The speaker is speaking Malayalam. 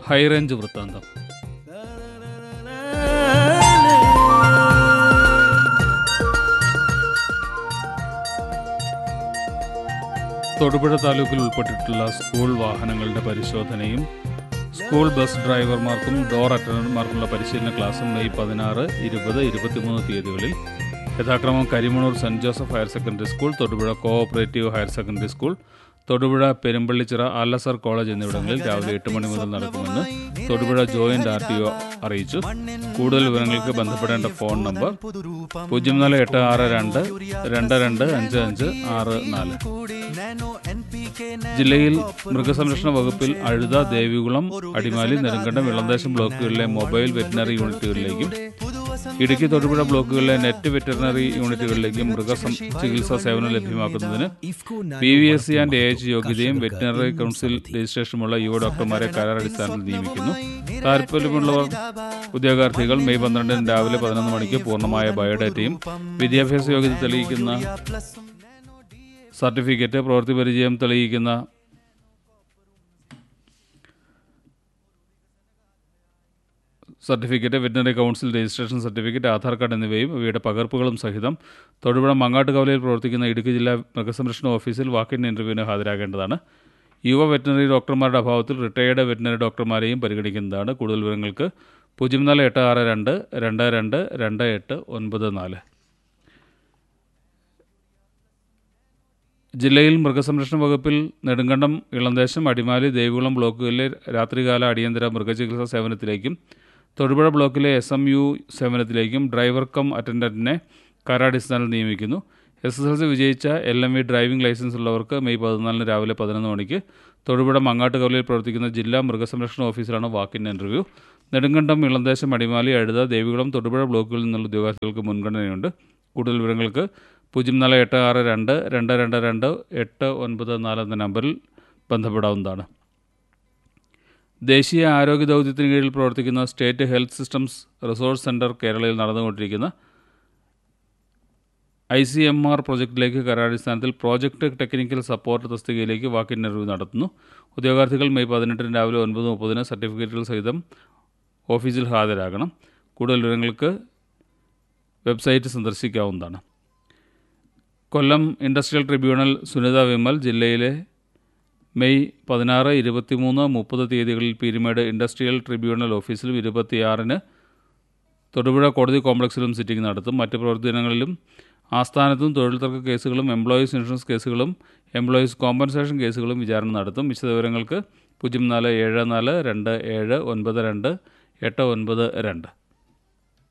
ഹൈറേഞ്ച് വൃത്താന്തം തൊടുപുഴ താലൂക്കിൽ ഉൾപ്പെട്ടിട്ടുള്ള സ്കൂൾ വാഹനങ്ങളുടെ പരിശോധനയും സ്കൂൾ ബസ് ഡ്രൈവർമാർക്കും ഡോർ അറ്റൻഡർമാർക്കുള്ള പരിശീലന ക്ലാസും മെയ് പതിനാറ് ഇരുപത് ഇരുപത്തിമൂന്ന് തീയതികളിൽ യഥാക്രമം Karimannoor saint Joseph higher secondary school Thodupuzha cooperative higher secondary school Thodupuzha Perumpallichira Al Azhar college എന്നിവിടങ്ങളിൽ രാവിലെ എട്ട് മണി മുതൽ നടക്കുമെന്ന് Thodupuzha joint R T O അറിയിച്ചു കൂടുതൽ വിവരങ്ങൾക്ക് ബന്ധപ്പെടേണ്ട ഫോൺ നമ്പർ പൂജ്യം നാല് എട്ട് ആറ് രണ്ട് രണ്ട് രണ്ട് അഞ്ച് അഞ്ച് ആറ് നാല് ജില്ലയിൽ മൃഗസംരക്ഷണ വകുപ്പിൽ അഴുത ദേവികുളം അടിമാലി നെടുങ്കണ്ടം ഇളന്തേശം ബ്ലോക്കുകളിലെ മൊബൈൽ വെറ്റിനറി യൂണിറ്റുകളിലേക്കും ഇടുക്കി തൊടുപുഴ ബ്ലോക്കുകളിലെ നെറ്റ് വെറ്ററിനറി യൂണിറ്റുകളിലേക്കും മൃഗസം ചികിത്സാ സേവനം ലഭ്യമാക്കുന്നതിന് P V S C and A H യോഗ്യതയും വെറ്റിനറി കൗൺസിൽ രജിസ്ട്രേഷനുമുള്ള യുവ ഡോക്ടർമാരെ കരാറടിസ്ഥാനത്തിൽ നിയമിക്കുന്നു താല്പര്യമുള്ളവർ ഉദ്യോഗാർത്ഥികൾ മെയ് പന്ത്രണ്ടിന് രാവിലെ പതിനൊന്ന് മണിക്ക് പൂർണ്ണമായ ബയോഡാറ്റയും വിദ്യാഭ്യാസ യോഗ്യത തെളിയിക്കുന്ന സർട്ടിഫിക്കറ്റ് പ്രവൃത്തി പരിചയം തെളിയിക്കുന്ന certificate veterinary council registration certificate Aadhaar card എന്നിവയും ഇവയുടെ പകർപ്പുകളും സഹിതം തൊടുപുഴ മങ്ങാട്ടുകവലയിൽ പ്രവർത്തിക്കുന്ന ഇടുക്കി ജില്ലാ മൃഗസംരക്ഷണ ഓഫീസിൽ വാക്കിൻ ഇൻ്റർവ്യൂവിന് ഹാജരാകേണ്ടതാണ് യുവ വെറ്റിനറി ഡോക്ടർമാരുടെ അഭാവത്തിൽ റിട്ടയേർഡ് വെറ്റിനറി ഡോക്ടർമാരെയും പരിഗണിക്കുന്നതാണ് കൂടുതൽ വിവരങ്ങൾക്ക് പൂജ്യം നാല് എട്ട് ആറ് രണ്ട് രണ്ട് രണ്ട് രണ്ട് എട്ട് ഒൻപത് നാല് ജില്ലയിൽ മൃഗസംരക്ഷണ വകുപ്പിൽ നെടുങ്കണ്ടം ഇളന്തേശം അടിമാലി ദേവികുളം ബ്ലോക്കുകളിലെ രാത്രികാല അടിയന്തര മൃഗചികിത്സാ സേവനത്തിലേക്കും തൊടുപുഴ ബ്ലോക്കിലെ എസ് എം യു സേവനത്തിലേക്കും ഡ്രൈവർ കം അറ്റൻഡൻറ്റിനെ കരാടിസ്ഥാനിൽ നിയമിക്കുന്നു എസ് എസ് എൽ സി വിജയിച്ച L M V driving licence ഉള്ളവർക്ക് മെയ് പതിനാലിന് രാവിലെ പതിനൊന്ന് മണിക്ക് തൊടുപുഴ മങ്ങാട്ടുകവലയിൽ പ്രവർത്തിക്കുന്ന ജില്ലാ മൃഗസംരക്ഷണ ഓഫീസിലാണ് വാക്കിൻ ഇൻ്റർവ്യൂ നെടുങ്കണ്ടം ഇളന്തേശം അടിമാലി അഴുത ദേവികുളം തൊടുപുഴ ബ്ലോക്കുകളിൽ നിന്നുള്ള ഉദ്യോഗാർത്ഥികൾക്ക് മുൻഗണനയുണ്ട് കൂടുതൽ വിവരങ്ങൾക്ക് പൂജ്യം നാല് എട്ട് ആറ് രണ്ട് രണ്ട് രണ്ട് രണ്ട് എട്ട് ഒൻപത് നാല് എന്ന നമ്പറിൽ ബന്ധപ്പെടാവുന്നതാണ് ദേശീയ ആരോഗ്യ ദൗത്യത്തിന് കീഴിൽ പ്രവർത്തിക്കുന്ന state health systems resource centre കേരളയിൽ നടന്നുകൊണ്ടിരിക്കുന്ന ഐ സി എം ആർ പ്രൊജക്റ്റിലേക്ക് കരാടിസ്ഥാനത്തിൽ പ്രോജക്റ്റ് ടെക്നിക്കൽ സപ്പോർട്ട് തസ്തികയിലേക്ക് വാക്കിൻ ഇൻ്റർവ്യൂ നടത്തുന്നു ഉദ്യോഗാർത്ഥികൾ മെയ് പതിനെട്ടിന് രാവിലെ ഒൻപത് മുപ്പതിന് സർട്ടിഫിക്കറ്റുകൾ സഹിതം ഓഫീസിൽ ഹാജരാകണം കൂടുതൽ വിവരങ്ങൾക്ക് വെബ്സൈറ്റ് സന്ദർശിക്കാവുന്നതാണ് കൊല്ലം ഇൻഡസ്ട്രിയൽ ട്രിബ്യൂണൽ സുനിത വിമൽ ജില്ലയിലെ മെയ് പതിനാറ് ഇരുപത്തിമൂന്ന് മുപ്പത് തീയതികളിൽ പീരുമേട് ഇൻഡസ്ട്രിയൽ ട്രിബ്യൂണൽ ഓഫീസിലും ഇരുപത്തിയാറിന് തൊടുപുഴ കോടതി കോംപ്ലക്സിലും സിറ്റിംഗ് നടത്തും മറ്റ് പ്രവൃത്തി ദിനങ്ങളിലും ആസ്ഥാനത്തും തൊഴിൽ തർക്ക കേസുകളും എംപ്ലോയീസ് ഇൻഷുറൻസ് കേസുകളും എംപ്ലോയീസ് കോമ്പൻസേഷൻ കേസുകളും വിചാരണ നടത്തും വിശദവിവരങ്ങൾക്ക് പൂജ്യം നാല് ഏഴ് നാല് രണ്ട് ഏഴ് ഒൻപത് രണ്ട് എട്ട് ഒൻപത് രണ്ട്